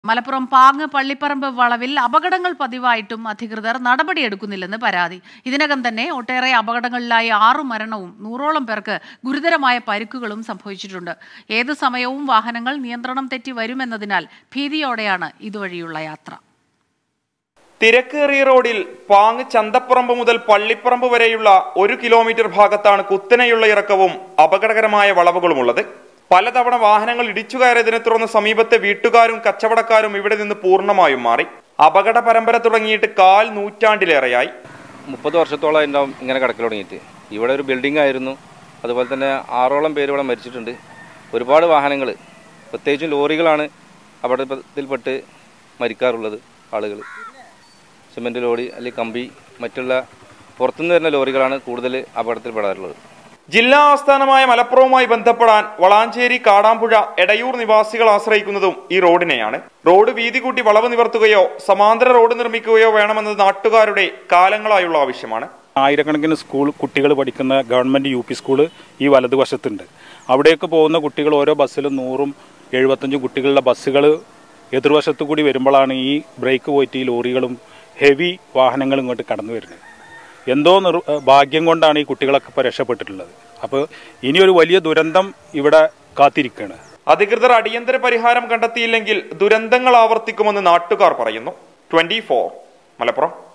മലപ്പുറം പാങ്ങ് പള്ളിപ്പറമ്പ് വളവിൽ അപകടങ്ങൾ പതിവായിട്ടും അധികൃതർ നടപടിയെടുക്കുന്നില്ലെന്ന് പരാതി ഇതിനകം തന്നെ ഒട്ടേറെ അപകടങ്ങളിലായി ആറു മരണവും നൂറോളം പേർക്ക് ഗുരുതരമായ പരിക്കുകളും സംഭവിച്ചിട്ടുണ്ട് ഏതു സമയവും വാഹനങ്ങൾ നിയന്ത്രണം തെറ്റി വരുമെന്നതിനാൽ ഭീതിയോടെയാണ് ഇതുവഴിയുള്ള യാത്ര തിരക്കേറിയ റോഡിൽ പാങ് ചന്തപ്പറമ്പ് മുതൽ പള്ളിപ്പറമ്പ് വരെയുള്ള ഒരു കിലോമീറ്റർ ഭാഗത്താണ് കുത്തനെയുള്ള ഇറക്കവും അപകടകരമായ വളവുകളുമുള്ളത് പലതവണ വാഹനങ്ങൾ ഇടിച്ചു കയറിയതിനെ തുടർന്ന് സമീപത്തെ വീട്ടുകാരും കച്ചവടക്കാരും ഇവിടെ നിന്ന് പൂർണ്ണമായും മാറി അപകട പരമ്പര തുടങ്ങിയിട്ട് കാൽ നൂറ്റാണ്ടിലേറെയായി മുപ്പത് വർഷത്തോളം ഉണ്ടാവും ഇങ്ങനെ കിടക്കൽ തുടങ്ങിയിട്ട് ഇവിടെ ഒരു ബിൽഡിംഗ് ആയിരുന്നു അതുപോലെ തന്നെ ആറോളം പേര് ഇവിടെ മരിച്ചിട്ടുണ്ട് ഒരുപാട് വാഹനങ്ങൾ പ്രത്യേകിച്ചും ലോറികളാണ് അപകടത്തിൽപ്പെട്ട് മരിക്കാറുള്ളത് ആളുകൾ സിമെൻറ്റ് ലോറി അല്ലെങ്കിൽ കമ്പി മറ്റുള്ള പുറത്തുനിന്ന് വരുന്ന ലോറികളാണ് കൂടുതൽ അപകടത്തിൽപ്പെടാറുള്ളത് ജില്ലാ ആസ്ഥാനമായ മലപ്പുറവുമായി ബന്ധപ്പെടാൻ വളാഞ്ചേരി കാടാമ്പുഴ എടയൂർ നിവാസികൾ ആശ്രയിക്കുന്നതും ഈ റോഡിനെയാണ് റോഡ് വീതി കൂട്ടി വളവ് നിവർത്തുകയോ സമാന്തര റോഡ് നിർമ്മിക്കുകയോ വേണമെന്നത് നാട്ടുകാരുടെ കാലങ്ങളായുള്ള ആവശ്യമാണ് ആയിരക്കണക്കിന് സ്കൂൾ കുട്ടികൾ പഠിക്കുന്ന ഗവൺമെന്റ് യു പി സ്കൂള് ഈ വലതുവശത്തുണ്ട് അവിടേക്ക് പോകുന്ന കുട്ടികൾ ഓരോ ബസ്സിലും നൂറും എഴുപത്തഞ്ചും കുട്ടികളുടെ ബസ്സുകൾ എതിർവശത്തു കൂടി വരുമ്പോഴാണ് ഈ ബ്രേക്ക് പോയിട്ട് ഈ ലോറികളും ഹെവി വാഹനങ്ങളും ഇങ്ങോട്ട് കടന്നു വരുന്നത് എന്തോ നിർ ഭാഗ്യം കൊണ്ടാണ് ഈ കുട്ടികളൊക്കെ ഇപ്പോൾ രക്ഷപ്പെട്ടിട്ടുള്ളത് അപ്പോൾ ഇനി ഒരു വലിയ ദുരന്തം ഇവിടെ കാത്തിരിക്കുകയാണ് അധികൃതർ അടിയന്തര പരിഹാരം കണ്ടെത്തിയില്ലെങ്കിൽ ദുരന്തങ്ങൾ ആവർത്തിക്കുമെന്ന് നാട്ടുകാർ പറയുന്നു ട്വന്റി മലപ്പുറം